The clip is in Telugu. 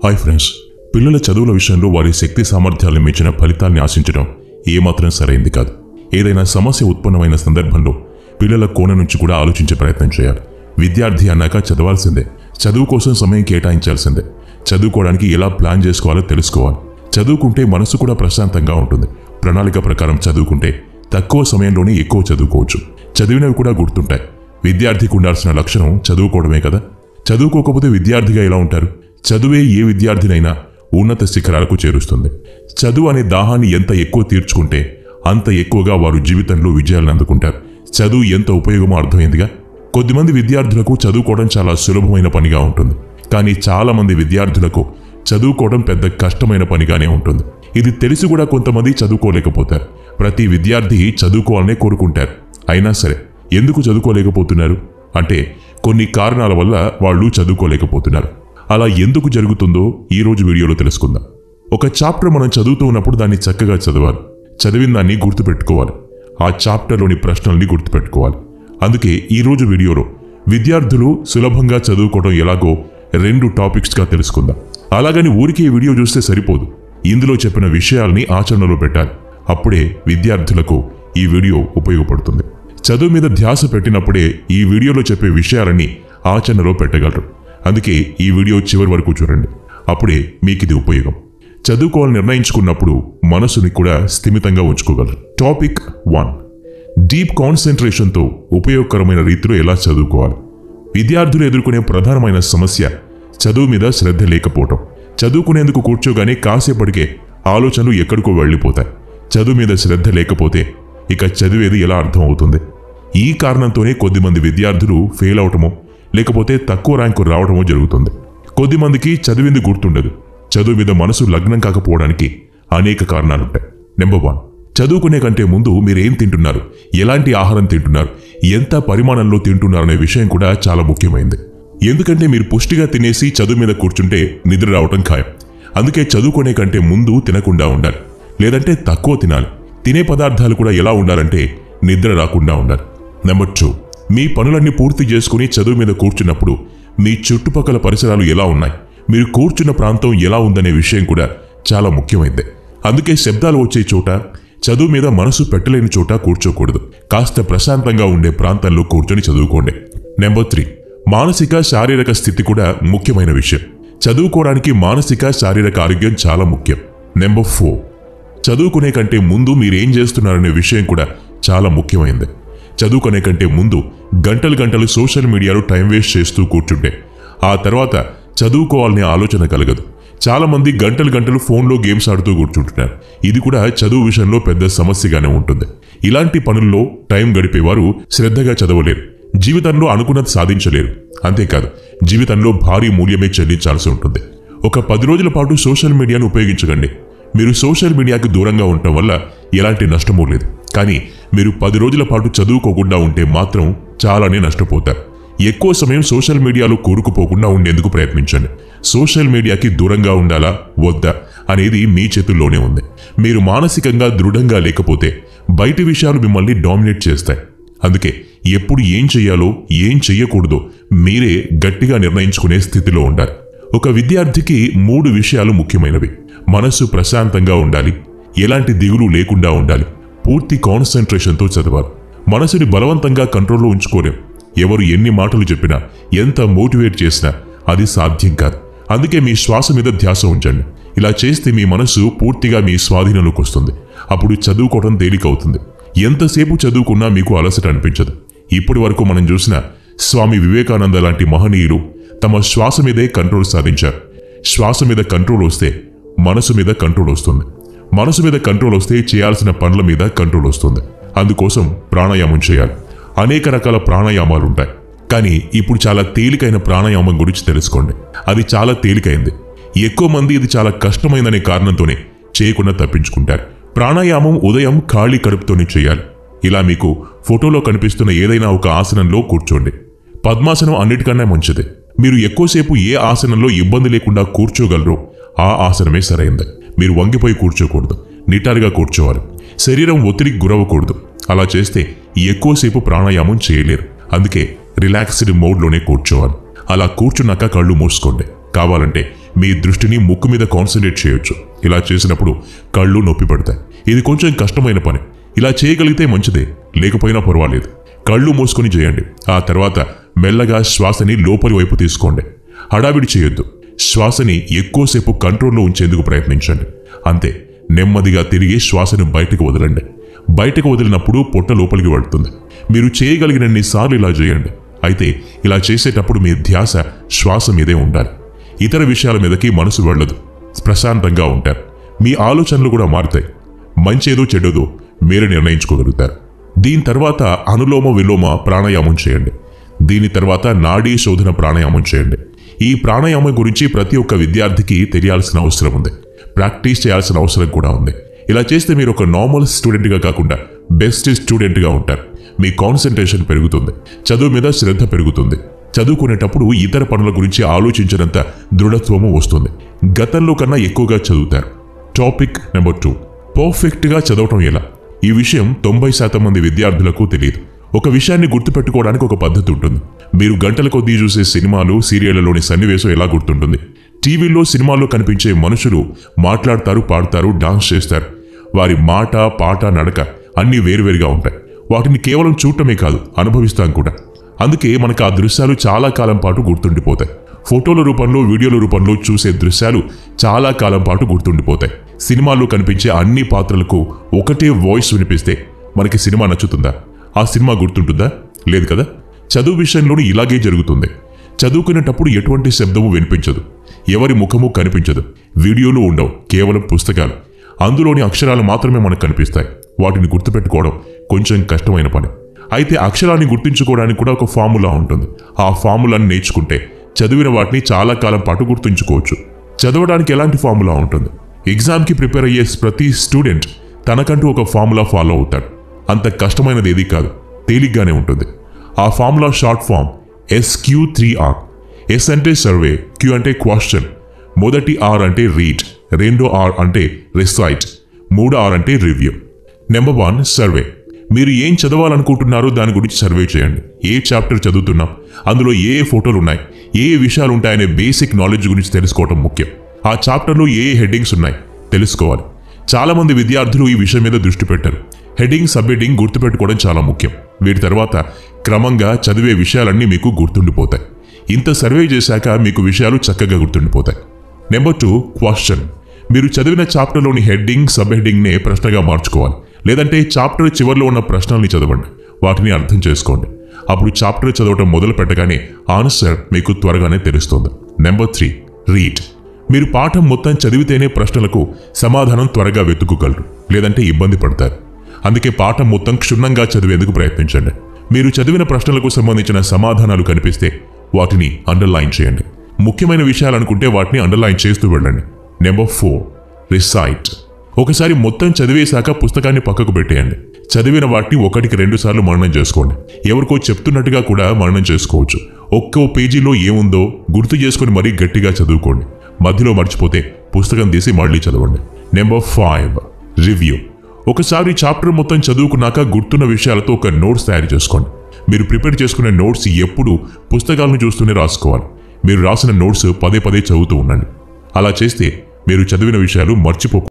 హాయ్ ఫ్రెండ్స్ పిల్లల చదువుల విషయంలో వారి శక్తి సామర్థ్యాలను మించిన ఫలితాల్ని ఆశించడం ఏమాత్రం సరైంది కాదు ఏదైనా సమస్య ఉత్పన్నమైన సందర్భంలో పిల్లల కోణ నుంచి కూడా ఆలోచించే ప్రయత్నం చేయాలి విద్యార్థి అన్నాక చదవాల్సిందే చదువు కోసం సమయం కేటాయించాల్సిందే చదువుకోవడానికి ఎలా ప్లాన్ చేసుకోవాలో తెలుసుకోవాలి చదువుకుంటే మనసు కూడా ప్రశాంతంగా ఉంటుంది ప్రణాళిక ప్రకారం చదువుకుంటే తక్కువ సమయంలోనే ఎక్కువ చదువుకోవచ్చు చదివినవి కూడా గుర్తుంటాయి విద్యార్థికి ఉండాల్సిన లక్షణం చదువుకోవడమే కదా చదువుకోకపోతే విద్యార్థిగా ఎలా ఉంటారు చదువే ఏ విద్యార్థినైనా ఉన్నత శిఖరాలకు చేరుస్తుంది చదువు అనే దాహాన్ని ఎంత ఎక్కువ తీర్చుకుంటే అంత ఎక్కువగా వారు జీవితంలో విజయాలను అందుకుంటారు చదువు ఎంత ఉపయోగమో అర్థమైందిగా కొద్దిమంది విద్యార్థులకు చదువుకోవడం చాలా సులభమైన పనిగా ఉంటుంది కానీ చాలా మంది విద్యార్థులకు చదువుకోవడం పెద్ద కష్టమైన పనిగానే ఉంటుంది ఇది తెలిసి కూడా కొంతమంది చదువుకోలేకపోతారు ప్రతి విద్యార్థి చదువుకోవాలనే కోరుకుంటారు అయినా సరే ఎందుకు చదువుకోలేకపోతున్నారు అంటే కొన్ని కారణాల వల్ల వాళ్ళు చదువుకోలేకపోతున్నారు అలా ఎందుకు జరుగుతుందో ఈ రోజు వీడియోలో తెలుసుకుందాం ఒక చాప్టర్ మనం చదువుతూ ఉన్నప్పుడు దాన్ని చక్కగా చదవాలి చదివిన దాన్ని గుర్తుపెట్టుకోవాలి ఆ చాప్టర్లోని ప్రశ్నల్ని గుర్తుపెట్టుకోవాలి అందుకే ఈ రోజు వీడియోలో విద్యార్థులు సులభంగా చదువుకోవడం ఎలాగో రెండు టాపిక్స్గా తెలుసుకుందాం అలాగని ఊరికే ఈ వీడియో చూస్తే సరిపోదు ఇందులో చెప్పిన విషయాల్ని ఆచరణలో పెట్టాలి అప్పుడే విద్యార్థులకు ఈ వీడియో ఉపయోగపడుతుంది చదువు మీద ధ్యాస పెట్టినప్పుడే ఈ వీడియోలో చెప్పే విషయాలన్నీ ఆచరణలో పెట్టగలరు అందుకే ఈ వీడియో చివరి వరకు చూడండి అప్పుడే మీకు ఇది ఉపయోగం చదువుకోవాలని నిర్ణయించుకున్నప్పుడు మనసుని కూడా స్థిమితంగా ఉంచుకోగలరు టాపిక్ వన్ డీప్ కాన్సన్ట్రేషన్తో ఉపయోగకరమైన రీతిలో ఎలా చదువుకోవాలి విద్యార్థులు ఎదుర్కొనే ప్రధానమైన సమస్య చదువు మీద శ్రద్ధ లేకపోవటం చదువుకునేందుకు కూర్చోగానే కాసేపటికే ఆలోచనలు ఎక్కడికో వెళ్ళిపోతాయి చదువు మీద శ్రద్ధ లేకపోతే ఇక చదివేది ఎలా అర్థం అవుతుంది ఈ కారణంతోనే కొద్దిమంది విద్యార్థులు ఫెయిల్ అవటమో లేకపోతే తక్కువ ర్యాంకు రావడమో జరుగుతుంది కొద్దిమందికి చదివింది గుర్తుండదు చదువు మీద మనసు లగ్నం కాకపోవడానికి అనేక కారణాలుంటాయి నెంబర్ వన్ చదువుకునే కంటే ముందు మీరు ఏం తింటున్నారు ఎలాంటి ఆహారం తింటున్నారు ఎంత పరిమాణంలో తింటున్నారనే విషయం కూడా చాలా ముఖ్యమైంది ఎందుకంటే మీరు పుష్టిగా తినేసి చదువు మీద కూర్చుంటే నిద్ర రావటం ఖాయం అందుకే చదువుకునే కంటే ముందు తినకుండా ఉండాలి లేదంటే తక్కువ తినాలి తినే పదార్థాలు కూడా ఎలా ఉండాలంటే నిద్ర రాకుండా ఉండాలి నెంబర్ టూ మీ పనులన్నీ పూర్తి చేసుకుని చదువు మీద కూర్చున్నప్పుడు మీ చుట్టుపక్కల పరిసరాలు ఎలా ఉన్నాయి మీరు కూర్చున్న ప్రాంతం ఎలా ఉందనే విషయం కూడా చాలా ముఖ్యమైంది అందుకే శబ్దాలు వచ్చే చోట చదువు మీద మనసు పెట్టలేని చోట కూర్చోకూడదు కాస్త ప్రశాంతంగా ఉండే ప్రాంతంలో కూర్చొని చదువుకోండి నెంబర్ త్రీ మానసిక శారీరక స్థితి కూడా ముఖ్యమైన విషయం చదువుకోవడానికి మానసిక శారీరక ఆరోగ్యం చాలా ముఖ్యం నెంబర్ ఫోర్ చదువుకునే కంటే ముందు మీరేం చేస్తున్నారనే విషయం కూడా చాలా ముఖ్యమైనది చదువుకునే కంటే ముందు గంటలు గంటలు సోషల్ మీడియాలో టైం వేస్ట్ చేస్తూ కూర్చుంటే ఆ తర్వాత చదువుకోవాలనే ఆలోచన కలగదు చాలా మంది గంటలు గంటలు ఫోన్లో గేమ్స్ ఆడుతూ కూర్చుంటున్నారు ఇది కూడా చదువు విషయంలో పెద్ద సమస్యగానే ఉంటుంది ఇలాంటి పనుల్లో టైం గడిపేవారు శ్రద్ధగా చదవలేరు జీవితంలో అనుకున్నది సాధించలేరు అంతేకాదు జీవితంలో భారీ మూల్యమే చెల్లించాల్సి ఉంటుంది ఒక పది రోజుల పాటు సోషల్ మీడియాను ఉపయోగించకండి మీరు సోషల్ మీడియాకి దూరంగా ఉండటం వల్ల ఎలాంటి నష్టమూ లేదు కానీ మీరు పది రోజుల పాటు చదువుకోకుండా ఉంటే మాత్రం చాలానే నష్టపోతారు ఎక్కువ సమయం సోషల్ మీడియాలో కూరుకుపోకుండా ఉండేందుకు ప్రయత్నించండి సోషల్ మీడియాకి దూరంగా ఉండాలా వద్దా అనేది మీ చేతుల్లోనే ఉంది మీరు మానసికంగా దృఢంగా లేకపోతే బయటి విషయాలు మిమ్మల్ని డామినేట్ చేస్తాయి అందుకే ఎప్పుడు ఏం చెయ్యాలో ఏం చెయ్యకూడదో మీరే గట్టిగా నిర్ణయించుకునే స్థితిలో ఉండాలి ఒక విద్యార్థికి మూడు విషయాలు ముఖ్యమైనవి మనస్సు ప్రశాంతంగా ఉండాలి ఎలాంటి దిగులు లేకుండా ఉండాలి పూర్తి కాన్సన్ట్రేషన్తో చదవాలి మనసుని బలవంతంగా కంట్రోల్లో ఉంచుకోలేం ఎవరు ఎన్ని మాటలు చెప్పినా ఎంత మోటివేట్ చేసినా అది సాధ్యం కాదు అందుకే మీ శ్వాస మీద ధ్యాస ఉంచండి ఇలా చేస్తే మీ మనసు పూర్తిగా మీ స్వాధీనంలోకి వస్తుంది అప్పుడు చదువుకోవడం తేలికవుతుంది ఎంతసేపు చదువుకున్నా మీకు అలసట అనిపించదు ఇప్పటి వరకు మనం చూసిన స్వామి వివేకానంద లాంటి మహనీయులు తమ శ్వాస మీదే కంట్రోల్ సాధించారు శ్వాస మీద కంట్రోల్ వస్తే మనసు మీద కంట్రోల్ వస్తుంది మనసు మీద కంట్రోల్ వస్తే చేయాల్సిన పనుల మీద కంట్రోల్ వస్తుంది అందుకోసం ప్రాణాయామం చేయాలి అనేక రకాల ప్రాణాయామాలు ఉంటాయి కానీ ఇప్పుడు చాలా తేలికైన ప్రాణాయామం గురించి తెలుసుకోండి అది చాలా తేలికైంది ఎక్కువ మంది ఇది చాలా కష్టమైందనే కారణంతోనే చేయకుండా తప్పించుకుంటారు ప్రాణాయామం ఉదయం ఖాళీ కడుపుతోనే చేయాలి ఇలా మీకు ఫోటోలో కనిపిస్తున్న ఏదైనా ఒక ఆసనంలో కూర్చోండి పద్మాసనం అన్నిటికన్నా మంచిది మీరు ఎక్కువసేపు ఏ ఆసనంలో ఇబ్బంది లేకుండా కూర్చోగలరో ఆ ఆసనమే సరైంది మీరు వంగిపోయి కూర్చోకూడదు నిటారుగా కూర్చోవాలి శరీరం ఒత్తిడికి గురవ్వకూడదు అలా చేస్తే ఎక్కువసేపు ప్రాణాయామం చేయలేరు అందుకే రిలాక్స్డ్ మోడ్లోనే కూర్చోవాలి అలా కూర్చున్నాక కళ్ళు మూసుకోండి కావాలంటే మీ దృష్టిని ముక్కు మీద కాన్సన్ట్రేట్ చేయొచ్చు ఇలా చేసినప్పుడు కళ్ళు నొప్పి పడతాయి ఇది కొంచెం కష్టమైన పని ఇలా చేయగలిగితే మంచిదే లేకపోయినా పర్వాలేదు కళ్ళు మూసుకొని చేయండి ఆ తర్వాత మెల్లగా శ్వాసని లోపలి వైపు తీసుకోండి హడావిడి చేయొద్దు శ్వాసని ఎక్కువసేపు కంట్రోల్లో ఉంచేందుకు ప్రయత్నించండి అంతే నెమ్మదిగా తిరిగి శ్వాసను బయటకు వదలండి బయటకు వదిలినప్పుడు పొట్ట లోపలికి వెళ్తుంది మీరు చేయగలిగినన్ని సార్లు ఇలా చేయండి అయితే ఇలా చేసేటప్పుడు మీ ధ్యాస శ్వాస మీదే ఉండాలి ఇతర విషయాల మీదకి మనసు వెళ్ళదు ప్రశాంతంగా ఉంటారు మీ ఆలోచనలు కూడా మారుతాయి మంచేదో చెడ్డదో మీరే నిర్ణయించుకోగలుగుతారు దీని తర్వాత అనులోమ విలోమ ప్రాణాయామం చేయండి దీని తర్వాత నాడీ శోధన ప్రాణాయామం చేయండి ఈ ప్రాణాయామం గురించి ప్రతి ఒక్క విద్యార్థికి తెలియాల్సిన అవసరం ఉంది ప్రాక్టీస్ చేయాల్సిన అవసరం కూడా ఉంది ఇలా చేస్తే మీరు ఒక నార్మల్ స్టూడెంట్గా కాకుండా బెస్ట్ స్టూడెంట్గా ఉంటారు మీ కాన్సన్ట్రేషన్ పెరుగుతుంది చదువు మీద శ్రద్ధ పెరుగుతుంది చదువుకునేటప్పుడు ఇతర పనుల గురించి ఆలోచించినంత దృఢత్వము వస్తుంది గతంలో కన్నా ఎక్కువగా చదువుతారు టాపిక్ నెంబర్ టూ పర్ఫెక్ట్గా చదవటం ఎలా ఈ విషయం తొంభై శాతం మంది విద్యార్థులకు తెలియదు ఒక విషయాన్ని గుర్తుపెట్టుకోవడానికి ఒక పద్ధతి ఉంటుంది మీరు గంటల కొద్దీ చూసే సినిమాలు సీరియళ్లలోని సన్నివేశం ఎలా గుర్తుంటుంది టీవీలో సినిమాల్లో కనిపించే మనుషులు మాట్లాడతారు పాడతారు డాన్స్ చేస్తారు వారి మాట పాట నడక అన్నీ వేరువేరుగా ఉంటాయి వాటిని కేవలం చూడటమే కాదు అనుభవిస్తాం కూడా అందుకే మనకు ఆ దృశ్యాలు చాలా కాలం పాటు గుర్తుండిపోతాయి ఫోటోల రూపంలో వీడియోల రూపంలో చూసే దృశ్యాలు చాలా కాలం పాటు గుర్తుండిపోతాయి సినిమాల్లో కనిపించే అన్ని పాత్రలకు ఒకటే వాయిస్ వినిపిస్తే మనకి సినిమా నచ్చుతుందా ఆ సినిమా గుర్తుంటుందా లేదు కదా చదువు విషయంలోనూ ఇలాగే జరుగుతుంది చదువుకునేటప్పుడు ఎటువంటి శబ్దము వినిపించదు ఎవరి ముఖము కనిపించదు వీడియోలు ఉండవు కేవలం పుస్తకాలు అందులోని అక్షరాలు మాత్రమే మనకు కనిపిస్తాయి వాటిని గుర్తుపెట్టుకోవడం కొంచెం కష్టమైన పని అయితే అక్షరాన్ని గుర్తుంచుకోవడానికి కూడా ఒక ఫార్ములా ఉంటుంది ఆ ఫార్ములాని నేర్చుకుంటే చదివిన వాటిని చాలా కాలం పాటు గుర్తుంచుకోవచ్చు చదవడానికి ఎలాంటి ఫార్ములా ఉంటుంది ఎగ్జామ్కి ప్రిపేర్ అయ్యే ప్రతి స్టూడెంట్ తనకంటూ ఒక ఫార్ములా ఫాలో అవుతాడు అంత కష్టమైనది ఏది కాదు తేలిగ్గానే ఉంటుంది ఆ formula short form S Q three R S అంటే సర్వే క్యూ అంటే క్వశ్చన్ మొదటి ఆర్ అంటే రీడ్ రెండో ఆర్ అంటే రిసైట్ మూడో ఆర్ అంటే రివ్యూ నెంబర్ వన్ సర్వే మీరు ఏం చదవాలనుకుంటున్నారో దాని గురించి సర్వే చేయండి ఏ చాప్టర్ చదువుతున్నాం అందులో ఏ ఏ ఫోటోలు ఉన్నాయి ఏ ఏ విషయాలు ఉంటాయనే బేసిక్ నాలెడ్జ్ గురించి తెలుసుకోవడం ముఖ్యం ఆ చాప్టర్లో ఏ ఏ హెడ్డింగ్స్ ఉన్నాయి తెలుసుకోవాలి చాలా మంది విద్యార్థులు ఈ విషయం మీద దృష్టి పెట్టారు హెడ్డింగ్ సబ్ హెడ్డింగ్ గుర్తుపెట్టుకోవడం చాలా ముఖ్యం వీటి తర్వాత క్రమంగా చదివే విషయాలన్నీ మీకు గుర్తుండిపోతాయి ఇంత సర్వే చేశాక మీకు విషయాలు చక్కగా గుర్తుండిపోతాయి నెంబర్ టూ క్వశ్చన్ మీరు చదివిన చాప్టర్లోని హెడ్డింగ్ సబ్ హెడ్డింగ్నే ప్రశ్నగా మార్చుకోవాలి లేదంటే చాప్టర్ చివరిలో ఉన్న ప్రశ్నల్ని చదవండి వాటిని అర్థం చేసుకోండి అప్పుడు చాప్టర్ చదవటం మొదలు పెట్టగానే ఆన్సర్ మీకు త్వరగానే తెలుస్తుంది నెంబర్ త్రీ రీడ్ మీరు పాఠం మొత్తం చదివితేనే ప్రశ్నలకు సమాధానం త్వరగా వెతుకుగలరు లేదంటే ఇబ్బంది పడతారు అందుకే పాఠం మొత్తం క్షుణ్ణంగా చదివేందుకు ప్రయత్నించండి మీరు చదివిన ప్రశ్నలకు సంబంధించిన సమాధానాలు కనిపిస్తే వాటిని అండర్లైన్ చేయండి ముఖ్యమైన విషయాలు అనుకుంటే వాటిని అండర్లైన్ చేస్తూ వెళ్ళండి నెంబర్ ఫోర్ రిసైట్ ఒకసారి మొత్తం చదివేశాక పుస్తకాన్ని పక్కకు పెట్టేయండి చదివిన వాటిని ఒకటికి రెండు సార్లు మననం చేసుకోండి ఎవరికో చెప్తున్నట్టుగా కూడా మననం చేసుకోవచ్చు ఒక్కో పేజీలో ఏముందో గుర్తు చేసుకొని మరీ గట్టిగా చదువుకోండి మధ్యలో మర్చిపోతే పుస్తకం తీసి మళ్ళీ చదవండి నెంబర్ ఫైవ్ రివ్యూ ఒకసారి చాప్టర్ మొత్తం చదువుకున్నాక గుర్తున్న విషయాలతో ఒక నోట్స్ తయారు చేసుకోండి మీరు ప్రిపేర్ చేసుకునే నోట్స్ ఎప్పుడు పుస్తకాలను చూస్తూనే రాసుకోవాలి మీరు రాసిన నోట్స్ పదే పదే చదువుతూ ఉండండి అలా చేస్తే మీరు చదివిన విషయాలు మర్చిపో